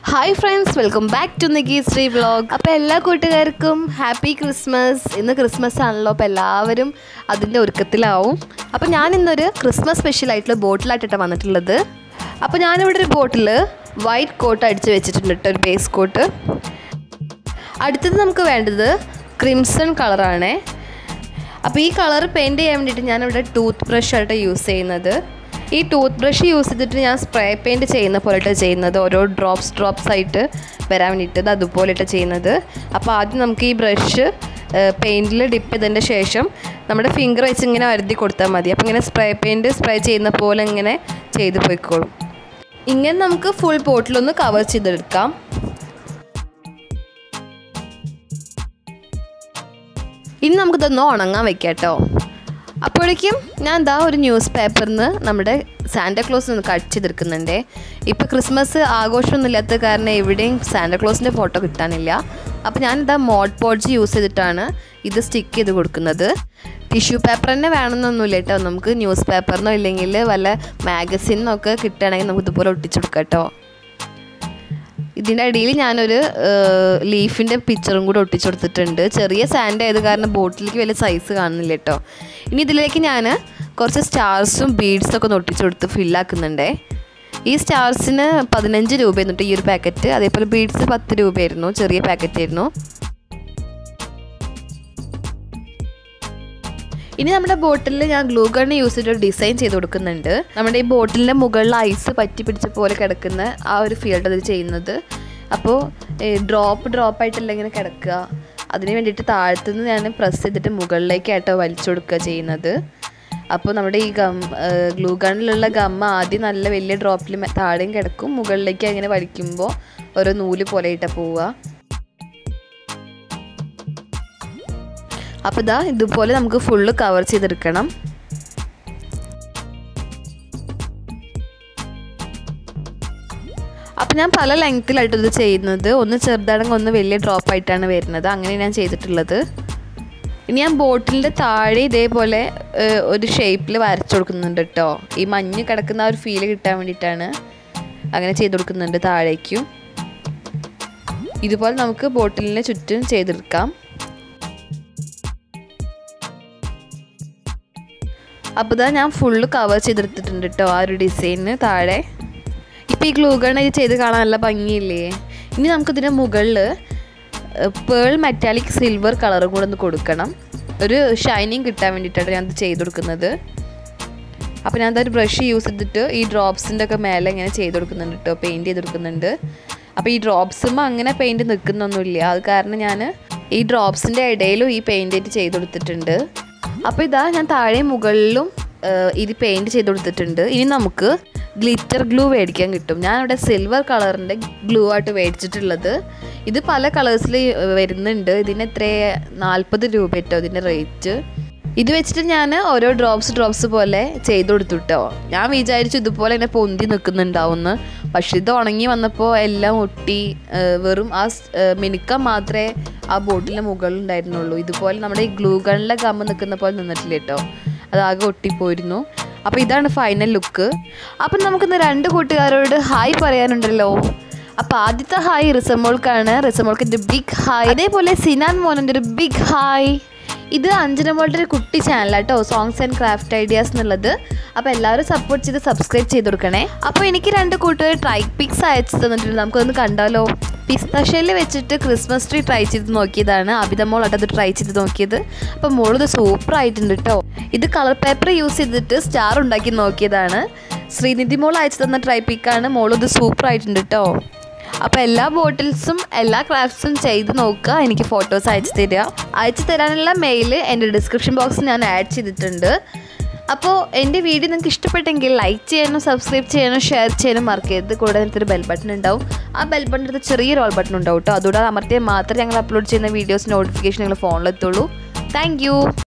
hi friends welcome back to Nikki Sree vlog അപ്പോൾ എല്ലാ കൂട്ടുകാർക്കും ഹാപ്പി ക്രിസ്മസ് ഇന്ന് ക്രിസ്മസ് ആണല്ലോ അപ്പോൾ എല്ലാവരും അതിൻ്റെ ഒരുക്കത്തിലാവും അപ്പോൾ ഞാൻ ഇന്നൊരു ക്രിസ്മസ് സ്പെഷ്യൽ ആയിട്ടുള്ള ബോട്ടിലായിട്ടാണ് വന്നിട്ടുള്ളത് അപ്പോൾ ഞാനിവിടെ ഒരു ബോട്ടിൽ വൈറ്റ് കോട്ട് അടിച്ച് വെച്ചിട്ടുണ്ട് കേട്ടോ ഒരു ബേസ് കോട്ട് അടുത്തത് നമുക്ക് വേണ്ടത് ക്രിംസൺ കളറാണേ അപ്പോൾ ഈ കളർ പെയിൻറ്റ് ചെയ്യാൻ വേണ്ടിയിട്ട് ഞാനിവിടെ ടൂത്ത് ബ്രഷ് ആയിട്ട് യൂസ് ചെയ്യുന്നത് ഈ ടൂത്ത് ബ്രഷ് യൂസ് ചെയ്തിട്ട് ഞാൻ സ്പ്രേ പെയിൻറ്റ് ചെയ്യുന്ന പോലെയിട്ട് ചെയ്യുന്നത് ഓരോ ഡ്രോപ്സ് ഡ്രോപ്സ് ആയിട്ട് വരാൻ വേണ്ടിയിട്ട് ഇത് അതുപോലെയിട്ട് ചെയ്യുന്നത് അപ്പോൾ ആദ്യം നമുക്ക് ഈ ബ്രഷ് പെയിൻറ്റിൽ ഡിപ്പ് ചെയ്തതിൻ്റെ ശേഷം നമ്മുടെ ഫിംഗർ വെച്ച് ഇങ്ങനെ വരുതി കൊടുത്താൽ മതി അപ്പോൾ ഇങ്ങനെ സ്പ്രേ പെയിൻറ്റ് സ്പ്രേ ചെയ്യുന്ന പോലെ ഇങ്ങനെ ചെയ്ത് പോയിക്കോളും ഇങ്ങനെ നമുക്ക് ഫുൾ ബോട്ടിലൊന്ന് കവർ ചെയ്തെടുക്കാം ഇനി നമുക്കിതൊന്ന് ഉണങ്ങാൻ വെക്കാം കേട്ടോ അപ്പോഴേക്കും ഞാൻ എന്താ ഒരു ന്യൂസ് പേപ്പറിൽ നിന്ന് നമ്മുടെ സാന്റാക്ലോസ് ഒന്ന് കട്ട് ചെയ്തെടുക്കുന്നുണ്ട് ഇപ്പോൾ ക്രിസ്മസ് ആഘോഷമൊന്നും ഇല്ലാത്ത കാരണം എവിടെയും സാന്റാക്ലോസിൻ്റെ ഫോട്ടോ കിട്ടാനില്ല അപ്പോൾ ഞാനിതാ മോഡ് പോഡ്ജ് യൂസ് ചെയ്തിട്ടാണ് ഇത് സ്റ്റിക്ക് ചെയ്ത് കൊടുക്കുന്നത് ടിഷ്യൂ പേപ്പർ തന്നെ വേണമെന്നൊന്നുമില്ല കേട്ടോ നമുക്ക് ന്യൂസ് പേപ്പറിനോ ഇല്ലെങ്കിൽ വല്ല മാഗസിനോ ഒക്കെ കിട്ടുകയാണെങ്കിൽ നമുക്ക് ഇതുപോലെ ഒട്ടിച്ചു കൊടുക്കാം കേട്ടോ ഇതിൻ്റെ അടിയിൽ ഞാനൊരു ലീഫിൻ്റെ പിക്ചറും കൂടെ ഒട്ടിച്ചു കൊടുത്തിട്ടുണ്ട് ചെറിയ സാൻഡ് ആയത് കാരണം ബോട്ടിലേക്ക് വലിയ സൈസ് കാണുന്നില്ല കേട്ടോ ഇനി ഇതിലേക്ക് ഞാൻ കുറച്ച് സ്റ്റാർസും ബീഡ്സും ഒക്കെ ഒന്ന് ഒട്ടിച്ചു കൊടുത്ത് ഫില്ലാക്കുന്നുണ്ടേ ഈ സ്റ്റാർസിന് പതിനഞ്ച് രൂപയായിരുന്നു ഈ ഒരു പാക്കറ്റ് അതേപോലെ ബീഡ്സ് പത്ത് രൂപയായിരുന്നു ചെറിയ പാക്കറ്റ് ആയിരുന്നു ഇനി നമ്മുടെ ബോട്ടിലിൽ ഞാൻ ഗ്ലൂ ഗണ്ണ് യൂസ് ചെയ്തിട്ട് ഡിസൈൻ ചെയ്ത് കൊടുക്കുന്നുണ്ട് നമ്മുടെ ഈ ബോട്ടിലിൻ്റെ മുകളിൽ ഐസ് പറ്റി പിടിച്ച പോലെ കിടക്കുന്ന ആ ഒരു ഫീൽഡ് അത് ചെയ്യുന്നത് അപ്പോൾ ഡ്രോപ്പ് ഡ്രോപ്പ് ആയിട്ടല്ല ഇങ്ങനെ കിടക്കുക അതിന് വേണ്ടിയിട്ട് താഴത്തുനിന്ന് ഞാൻ പ്രസ് ചെയ്തിട്ട് മുകളിലേക്കായിട്ടോ വലിച്ചു കൊടുക്കുക ചെയ്യുന്നത് അപ്പോൾ നമ്മുടെ ഈ ഗം ഗ്ലൂ ഗണ്ണിലുള്ള ഗമ്മ ആദ്യം നല്ല വലിയ ഡ്രോപ്പിൽ താഴെയും കിടക്കും മുകളിലേക്ക് അങ്ങനെ വലിക്കുമ്പോൾ ഓരോ നൂല് പോലെ ഇട്ടാൽ പോവുക അപ്പോൾ ഇതാ ഇതുപോലെ നമുക്ക് ഫുള്ള് കവർ ചെയ്തെടുക്കണം അപ്പോൾ ഞാൻ പല ലെങ്ത്തിലായിട്ട് ഇത് ചെയ്യുന്നത് ഒന്ന് ചെറുതാണെങ്കിൽ ഒന്ന് വലിയ ഡ്രോപ്പ് ആയിട്ടാണ് വരുന്നത് അങ്ങനെ ഞാൻ ചെയ്തിട്ടുള്ളത് ഇനി ഞാൻ ബോട്ടിലിൻ്റെ താഴെ ഇതേപോലെ ഒരു ഷേപ്പിൽ വരച്ചു കൊടുക്കുന്നുണ്ട് കേട്ടോ ഈ മഞ്ഞ് കിടക്കുന്ന ആ ഒരു ഫീല് കിട്ടാൻ വേണ്ടിയിട്ടാണ് അങ്ങനെ ചെയ്ത് കൊടുക്കുന്നുണ്ട് താഴേക്കും ഇതുപോലെ നമുക്ക് ബോട്ടിലിന് ചുറ്റും ചെയ്തെടുക്കാം അപ്പോൾ ഇതാ ഞാൻ ഫുള്ള് കവർ ചെയ്തെടുത്തിട്ടുണ്ട് കേട്ടോ ആ ഒരു ഡിസൈനിന് താഴെ ഇപ്പോൾ ഈ ഗ്ലൂ ഗൺ ചെയ്ത് കാണാൻ നല്ല ഭംഗിയില്ലേ ഇനി നമുക്കിതിൻ്റെ മുകളിൽ പേൾ മെറ്റാലിക് സിൽവർ കളറും കൂടെ ഒന്ന് കൊടുക്കണം ഒരു ഷൈനിങ് കിട്ടാൻ വേണ്ടിയിട്ടാണ് ഞാനത് ചെയ്ത് കൊടുക്കുന്നത് അപ്പോൾ ഞാൻ ഒരു ബ്രഷ് യൂസ് ചെയ്തിട്ട് ഈ ഡ്രോപ്സിൻ്റെ ഒക്കെ മേലെ ഇങ്ങനെ ചെയ്ത് കൊടുക്കുന്നുണ്ട് കേട്ടോ പെയിൻറ്റ് ചെയ്ത് കൊടുക്കുന്നുണ്ട് അപ്പോൾ ഈ ഡ്രോപ്സുമ്പോൾ അങ്ങനെ പെയിൻറ്റ് നിൽക്കുന്നൊന്നുമില്ല അത് കാരണം ഞാൻ ഈ ഡ്രോപ്സിൻ്റെ ഇടയിലും ഈ പെയിൻറ്റ് ചെയ്ത് കൊടുത്തിട്ടുണ്ട് അപ്പോൾ ഇതാ ഞാൻ താഴെ മുകളിലും ഇത് പെയിൻറ്റ് ചെയ്ത് കൊടുത്തിട്ടുണ്ട് ഇനി നമുക്ക് ഗ്ലിറ്റർ ഗ്ലൂ മേടിക്കാൻ കിട്ടും ഞാനിവിടെ സിൽവർ കളറിൻ്റെ ഗ്ലൂ ആയിട്ട് മേടിച്ചിട്ടുള്ളത് ഇത് പല കളേഴ്സിൽ വരുന്നുണ്ട് ഇതിന് എത്ര നാൽപ്പത് രൂപ കേട്ടോ ഇതിൻ്റെ റേറ്റ് ഇത് വെച്ചിട്ട് ഞാൻ ഓരോ ഡ്രോപ്സ് ഡ്രോപ്സ് പോലെ ചെയ്ത് കൊടുത്തു കേട്ടോ ഞാൻ വിചാരിച്ചു ഇതുപോലെ എന്നെ പൊന്തി നിൽക്കുന്നുണ്ടാവുമെന്ന് പക്ഷെ ഇത് ഉണങ്ങി വന്നപ്പോൾ എല്ലാം ഒട്ടി വെറും ആ മിനുക്കം മാത്രമേ ആ ബോട്ടിലിൻ്റെ മുകളിൽ ഉണ്ടായിരുന്നുള്ളൂ ഇതുപോലെ നമ്മുടെ ഈ ഗ്ലൂ ഗണ്ണിലെ ഗമ്മ നിൽക്കുന്ന പോലെ നിന്നിട്ടില്ല കേട്ടോ അതാകെ ഒട്ടിപ്പോയിരുന്നു അപ്പോൾ ഇതാണ് ഫൈനൽ ലുക്ക് അപ്പം നമുക്കിന്ന് രണ്ട് കൂട്ടുകാരോട് ഹായ് പറയാനുണ്ടല്ലോ അപ്പോൾ ആദ്യത്തെ ഹായ് റിസമോൾക്കാണ് റിസമോൾക്കിൻ്റെ ബിഗ് ഹായ് അതേപോലെ സിനാൻ മോനൻ്റെ ഒരു ബിഗ് ഹായ് ഇത് അഞ്ജന മോളുടെ ഒരു കുട്ടി ചാനലാട്ടോ സോങ്സ് ആൻഡ് ക്രാഫ്റ്റ് ഐഡിയാസ് എന്നുള്ളത് അപ്പോൾ എല്ലാവരും സപ്പോർട്ട് ചെയ്ത് സബ്സ്ക്രൈബ് ചെയ്ത് കൊടുക്കണേ അപ്പോൾ എനിക്ക് രണ്ട് കൂട്ടുകാർ ട്രൈ പിക്സ് അയച്ചു തന്നിട്ടുണ്ട് നമുക്കൊന്ന് കണ്ടാലോ പിസ്തഷയിൽ വെച്ചിട്ട് ക്രിസ്മസ് ട്രീ ട്രൈ ചെയ്ത് നോക്കിയതാണ് അബിത മോൾ അത് ട്രൈ ചെയ്ത് നോക്കിയത് അപ്പോൾ മോളിത് സൂപ്പർ ആയിട്ടുണ്ട് കേട്ടോ ഇത് കളർ പേപ്പർ യൂസ് ചെയ്തിട്ട് സ്റ്റാർ ഉണ്ടാക്കി നോക്കിയതാണ് ശ്രീനിധി മോൾ അയച്ചു തന്ന ട്രൈ പിക്കാണ് മോളിത് സൂപ്പർ ആയിട്ടുണ്ട് കേട്ടോ അപ്പോൾ എല്ലാ ബോട്ടിൽസും എല്ലാ ക്രാഫ്റ്റ്സും ചെയ്ത് നോക്കുക എനിക്ക് ഫോട്ടോസ് അയച്ചു തരിക അയച്ചു തരാനുള്ള മെയിൽ എൻ്റെ ഡിസ്ക്രിപ്ഷൻ ബോക്സിൽ ഞാൻ ആഡ് ചെയ്തിട്ടുണ്ട് അപ്പോൾ എൻ്റെ വീഡിയോ നിങ്ങൾക്ക് ഇഷ്ടപ്പെട്ടെങ്കിൽ ലൈക്ക് ചെയ്യാനും സബ്സ്ക്രൈബ് ചെയ്യാനും ഷെയർ ചെയ്യാനും മറക്കരുത് കൂടെ ഒരു ബെൽ ബട്ടൺ ഉണ്ടാവും ആ ബെൽ ബട്ടൺ അടുത്ത് ചെറിയൊരു ഓൾ ബട്ടൺ ഉണ്ടാവും കേട്ടോ അതുകൂടെ അമർത്തിയാൽ മാത്രമേ ഞങ്ങൾ അപ്ലോഡ് ചെയ്യുന്ന വീഡിയോസ് നോട്ടിഫിക്കേഷൻ നിങ്ങൾ ഫോണിലെത്തുള്ളൂ താങ്ക്